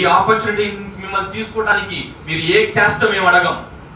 ఈ ఆపర్చునిటీ మిమ్మల్ని తీసుకోవడానికి మీరు ఏ క్యాస్ట్ మేము అడగం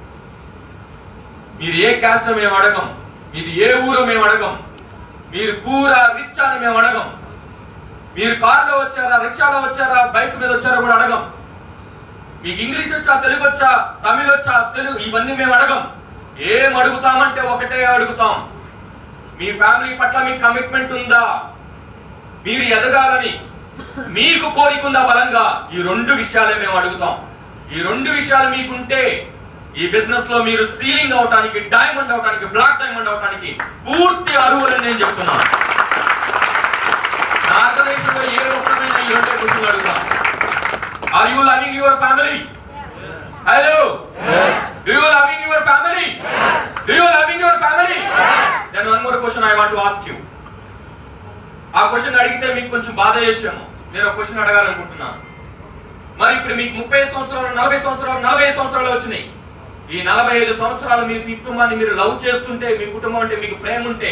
మీరు ఏ క్యాస్ట్ మేము అడగం మీది ఏ ఊరో మేము అడగం మీరు పూర రిచ్ అని మేము అడగం మీరు కార్లో వచ్చారా రిక్షాలో వచ్చారా బైక్ మీద వచ్చారా కూడా అడగం మీకు ఇంగ్లీష్ వచ్చా తెలుగు వచ్చా తమిళ్ వచ్చా తెలుగు ఇవన్నీ మేము అడగం ఏం అడుగుతామంటే ఒకటే అడుగుతాం మీ ఫ్యామిలీ పట్ల మీకు కమిట్మెంట్ ఉందా మీరు ఎదగాలని మీకు కోరిక ఉందా బలంగా ఈ రెండు విషయాలే మేము అడుగుతాం ఈ రెండు విషయాలు మీకుంటే ఈ బిజినెస్ లో మీరు సీలింగ్ అవటానికి డైమండ్ అవటానికి బ్లాక్ డైమండ్ అవటానికి పూర్తి అర్హులని నేను చెప్తున్నాను భారతదేశంలో ఏ ఒక్కరైనా ఈ రెండే క్వశ్చన్లు అడుగుతాం are you loving your family hello do you loving your family do you loving your family then one more question I want to ask you ఆ క్వశ్చన్ అడిగితే మీకు కొంచెం బాధ అయ్యొచ్చేమో నేను ఒక క్వశ్చన్ అడగాలనుకుంటున్నాను మరి ఇప్పుడు మీకు ముప్పై సంవత్సరాలు నలభై సంవత్సరాలు నలభై ఐదు సంవత్సరాలు వచ్చినాయి ఈ నలభై ఐదు సంవత్సరాలు మీ కుటుంబాన్ని మీరు లవ్ చేస్తుంటే మీ కుటుంబం అంటే మీకు ప్రేమ ఉంటే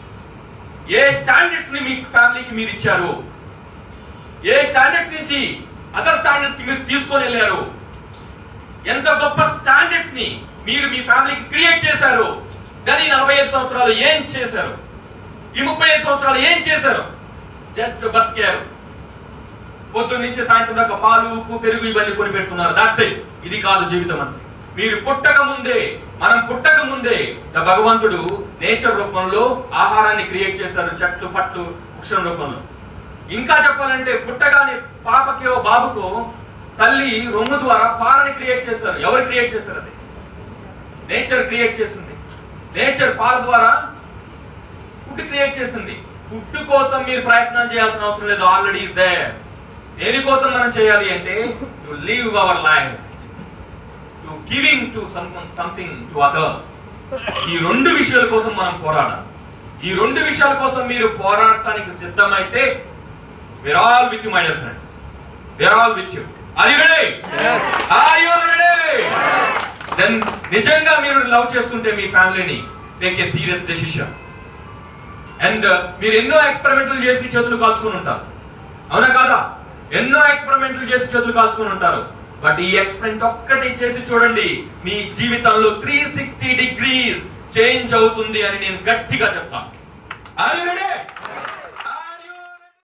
ఏ స్టాండర్డ్స్ ని మీ ఫ్యామిలీకి మీరు ఇచ్చారు ఏ స్టాండర్డ్స్ నుంచి అదర్ స్టాండర్డ్స్ కి మీరు తీసుకొని వెళ్ళారు ఎంత గొప్ప స్టాండర్డ్స్ ని మీరు మీ ఫ్యామిలీకి క్రియేట్ చేశారు దాని నలభై ఐదు సంవత్సరాలు ఏం చేశారు ఈ ముప్పై ఐదు సంవత్సరాలు ఏం చేశారు జస్ట్ బతికారు పొద్దున్న నుంచి సాయంత్రం దాకా పాలు ఉప్పు పెరుగు ఇవన్నీ కొని పెడుతున్నారు దాట్స్ ఇట్ ఇది కాదు జీవితం అంటే మీరు పుట్టక ముందే మనం పుట్టక ముందే ద భగవంతుడు నేచర్ రూపంలో ఆహారాన్ని క్రియేట్ చేశారు చెట్లు పట్లు వృక్షం రూపంలో ఇంకా చెప్పాలంటే పుట్టగానే పాపకో బాబుకో తల్లి రొమ్ము ద్వారా పాలని క్రియేట్ చేస్తారు ఎవరు క్రియేట్ చేస్తారు అది నేచర్ క్రియేట్ చేసింది నేచర్ పాల ద్వారా ఫుడ్ క్రియేట్ చేసింది ఫుడ్ కోసం మీరు ప్రయత్నం చేయాల్సిన అవసరం లేదు ఆల్రెడీ ఇస్ దేర్ దేనికోసం మనం చేయాలి అంటే to live our life to giving to something to others ఈ రెండు విషయాల కోసం మనం పోరాడాలి ఈ రెండు విషయాల కోసం మీరు పోరాడటానికి సిద్ధమైతే we're all with you my dear friends we're all with you are you ready are you ready then నిజంగా మీరు లవ్ చేస్తుంటే మీ ఫ్యామిలీని take a serious decision and మీరు ఎన్నో ఎక్స్పెరిమెంట్లు చేసి చేతులు కాల్చుకుని ఉంటారు అవునా కాదా ఎన్నో ఎక్స్పెరిమెంట్లు చేసి చేతులు కాల్చుకుని ఉంటారు బట్ ఈ ఎక్స్పెరిమెంట్ ఒక్కటి చేసి చూడండి మీ జీవితంలో త్రీ సిక్స్టీ డిగ్రీస్ చేంజ్ అవుతుంది అని నేను గట్టిగా చెప్తాను Are you ready?